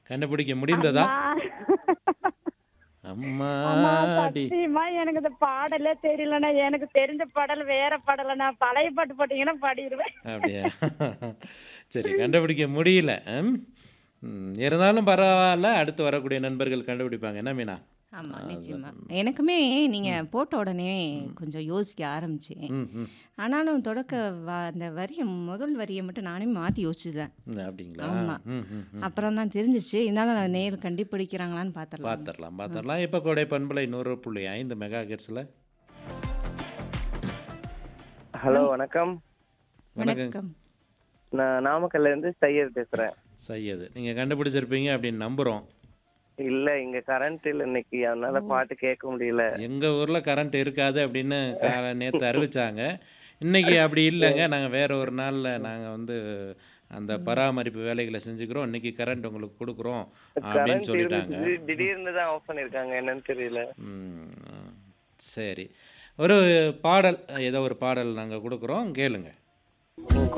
கண்டுபிடிக்க முடிந்ததா அம்மா அம்மாடி சத்தியமா எனக்கு இந்த பாடலே தெரியலண்ணா எனக்கு தெரிஞ்ச பாடல் வேற பாடலண்ணா பழைய பாட்டு போட்டீங்கன்னா பாடிடுவேன் அப்படியா சரி கண்டுபிடிக்க முடியல ம். ம், இருந்தாலும் பரவாயில்ல அடுத்து வரக்கூடிய நண்பர்கள் கண்டுபிடிப்பாங்க என்ன மீனா ஆமா நிச்சயமா எனக்குமே நீங்க போட்ட உடனே கொஞ்சம் யோசிக்க ஆரம்பிச்சேன் ம் ம் ஆனாலும் தொடக்க வ- அந்த வரியை முதல் வரியை மட்டும் நானே மாற்றி யோசிச்சுதான் ம், அப்படிங்களா ஆமா. ம் ம் ம் அப்புறம் தான் தெரிஞ்சிச்சு இருந்தாலும் நான் நேர் கண்டுபிடிக்கிறாங்களான்னு பார்த்துடலாம் பார்த்துடலாம் பார்த்துடலாம் இப்போ கோடை பண்பலை நூறு புள்ளி ஐந்து மெகா ஹெர்ட்ஸில் ஹலோ வணக்கம் வணக்கம் வணக்கம் நான் நாமக்கல்ல இருந்து சையத் பேசுறேன் சையது நீங்கள் கண்டுபிடிச்சிருப்பீங்க அப்படின்னு நம்புகிறோம் இல்ல இங்க கரண்ட் இல்ல இன்னைக்கு அதனால பாட்டு கேட்க முடியல எங்கள் ஊரில் கரண்ட் இருக்காது அப்படின்னு நேற்று அறிவிச்சாங்க இன்னைக்கு அப்படி இல்லைங்க நாங்கள் வேற ஒரு நாளில் நாங்கள் வந்து அந்த பராமரிப்பு வேலைகளை செஞ்சுக்கிறோம் இன்னைக்கு கரண்ட் உங்களுக்கு கொடுக்குறோம் அப்படின்னு கரண்ட் சொல்லிட்டாங்க இருந்துச்சு திடீர்னு தான் ஆஃப் பண்ணிருக்காங்க என்னன்னு தெரியல ம், சரி ஒரு பாடல் ஏதோ ஒரு பாடல் நாங்கள் கொடுக்குறோம் கேளுங்க ம்,